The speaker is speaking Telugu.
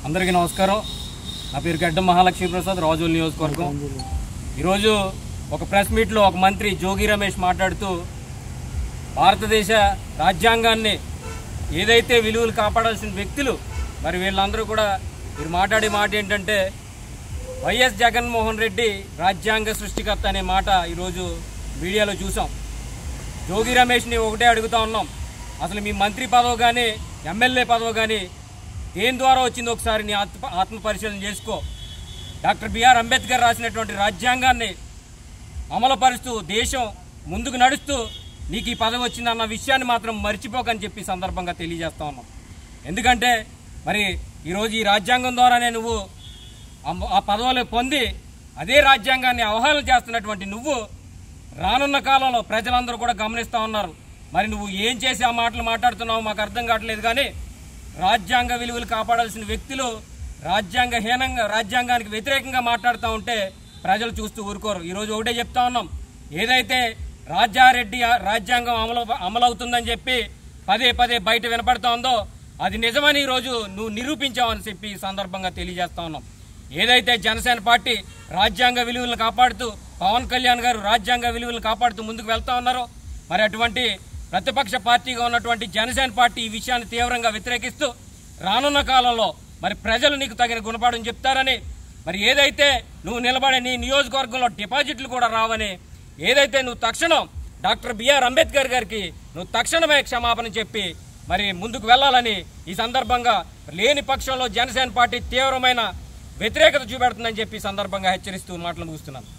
అందరికీ నమస్కారం నా పేరు గడ్డం మహాలక్ష్మి ప్రసాద్ రాజోల్ నియోజకవర్గం ఈరోజు ఒక ప్రెస్ మీట్లో ఒక మంత్రి జోగి రమేష్ మాట్లాడుతూ భారతదేశ రాజ్యాంగాన్ని ఏదైతే విలువలు కాపాడాల్సిన వ్యక్తులు మరి వీళ్ళందరూ కూడా మీరు మాట్లాడే మాట ఏంటంటే వైఎస్ జగన్మోహన్ రెడ్డి రాజ్యాంగ సృష్టికర్త అనే మాట ఈరోజు మీడియాలో చూసాం జోగి రమేష్ని ఒకటే అడుగుతా ఉన్నాం అసలు మీ మంత్రి పదవి కానీ ఎమ్మెల్యే పదవి కానీ దేని ద్వారా వచ్చింది ఒకసారి నీ ఆత్మ ఆత్మ పరిశీలన చేసుకో డాక్టర్ బిఆర్ అంబేద్కర్ రాసినటువంటి రాజ్యాంగాన్ని అమలుపరుస్తూ దేశం ముందుకు నడుస్తూ నీకు ఈ పదవి వచ్చిందన్న విషయాన్ని మాత్రం మర్చిపోకని చెప్పి ఈ సందర్భంగా తెలియజేస్తా ఉన్నాం ఎందుకంటే మరి ఈరోజు ఈ రాజ్యాంగం ద్వారానే నువ్వు ఆ- ఆ పదవులు పొంది అదే రాజ్యాంగాన్ని అవహేళన చేస్తున్నటువంటి నువ్వు రానున్న కాలంలో ప్రజలందరూ కూడా గమనిస్తూ ఉన్నారు మరి నువ్వు ఏం చేసి ఆ మాటలు మాట్లాడుతున్నావు మాకు అర్థం కావట్లేదు కానీ రాజ్యాంగ విలువలు కాపాడాల్సిన వ్యక్తులు రాజ్యాంగ హీనంగా రాజ్యాంగానికి వ్యతిరేకంగా మాట్లాడుతూ ఉంటే ప్రజలు చూస్తూ ఊరుకోరు ఈరోజు ఒకటే చెప్తా ఉన్నాం ఏదైతే రాజారెడ్డి రాజ్యాంగం అమలు అమలవుతుందని చెప్పి పదే పదే బయట వినపడుతూ ఉందో అది నిజమని ఈరోజు నువ్వు నిరూపించావని చెప్పి ఈ సందర్భంగా తెలియజేస్తా ఉన్నాం ఏదైతే జనసేన పార్టీ రాజ్యాంగ విలువలను కాపాడుతూ పవన్ కళ్యాణ్ గారు రాజ్యాంగ విలువలను కాపాడుతూ ముందుకు వెళ్తా ఉన్నారో మరి అటువంటి ప్రతిపక్ష పార్టీగా ఉన్నటువంటి జనసేన పార్టీ ఈ విషయాన్ని తీవ్రంగా వ్యతిరేకిస్తూ రానున్న కాలంలో మరి ప్రజలు నీకు తగిన గుణపాఠం చెప్తారని మరి ఏదైతే నువ్వు నిలబడే నీ నియోజకవర్గంలో డిపాజిట్లు కూడా రావని ఏదైతే నువ్వు తక్షణం డాక్టర్ బిఆర్ అంబేద్కర్ గారికి నువ్వు తక్షణమే క్షమాపణ చెప్పి మరి ముందుకు వెళ్ళాలని ఈ సందర్భంగా లేని పక్షంలో జనసేన పార్టీ తీవ్రమైన వ్యతిరేకత చూపెడుతుందని చెప్పి ఈ సందర్భంగా హెచ్చరిస్తూ మాటలు ముగిస్తున్నాను